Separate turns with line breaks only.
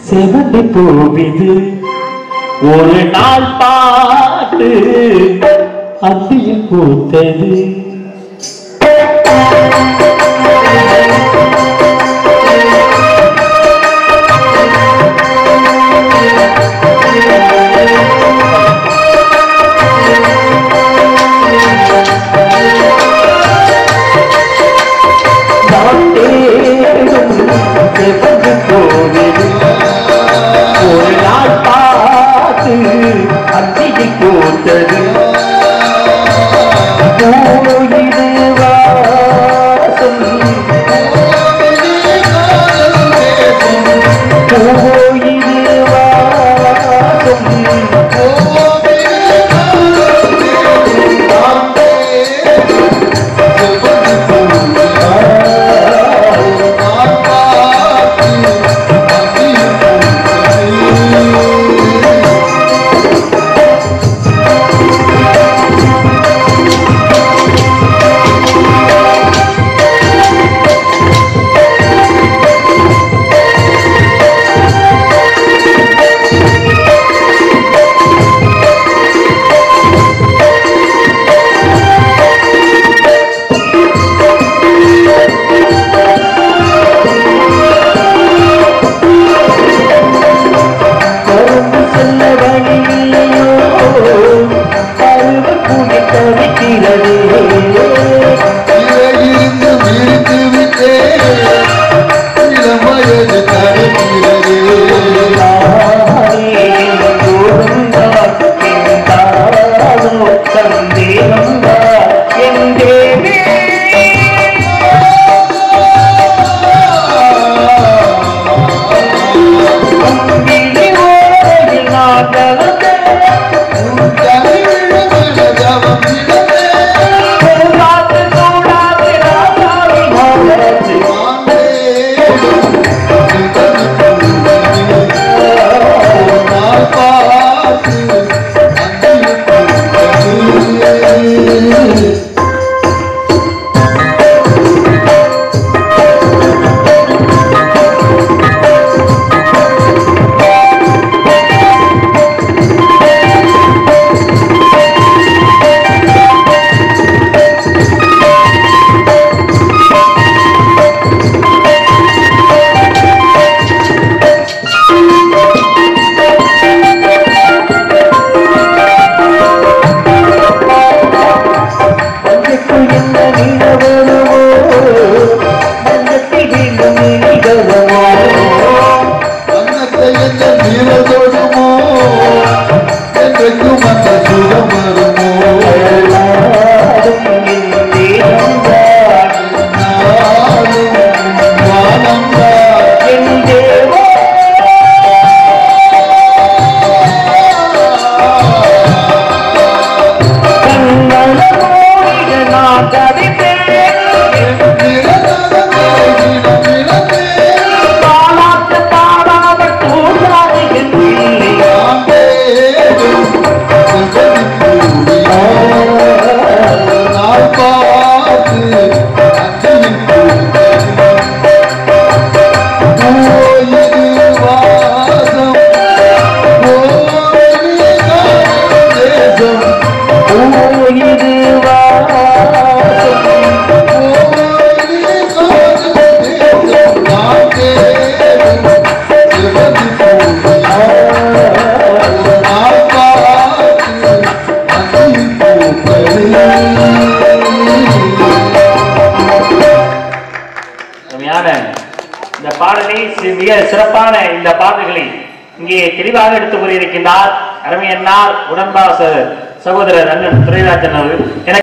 செவந்தி பூவிது ஒரு நாள் பாட்டு அத்தியில் பூத்தது நான் தேடும் செவந்தி பூவிது ஒரு நாள் பார்த்து அத்தியில் பூத்தது பூயிது வாசம் பூயிது வாசம் கரும்பு செல்ல வழியில்லையோ கருவு கூடி தவிக்கிறது மஞ்சத்தில் என்ன நிலவருவோ மஞ்சத்தில் வீண்டும் நிகழவோ எல்லாரும் என் தேவன்தான் என் தேவா கண்ணன மூடிட நான் தவித்தேன் தாளாட்ட தாளாக தூண்டாது என் பிள்ளை ஊயிது வாசம் அருமையான இந்த பாடலை சி- மிக சிறப்பான இந்த பாடல்களை இங்கே தெளிவாக எடுத்து கூறியிருக்கின்றார் அருமையன்னார் உடன்பாச சகோதரர் அண்ணன் துரைராஜன் அவர்கள் எனக்கு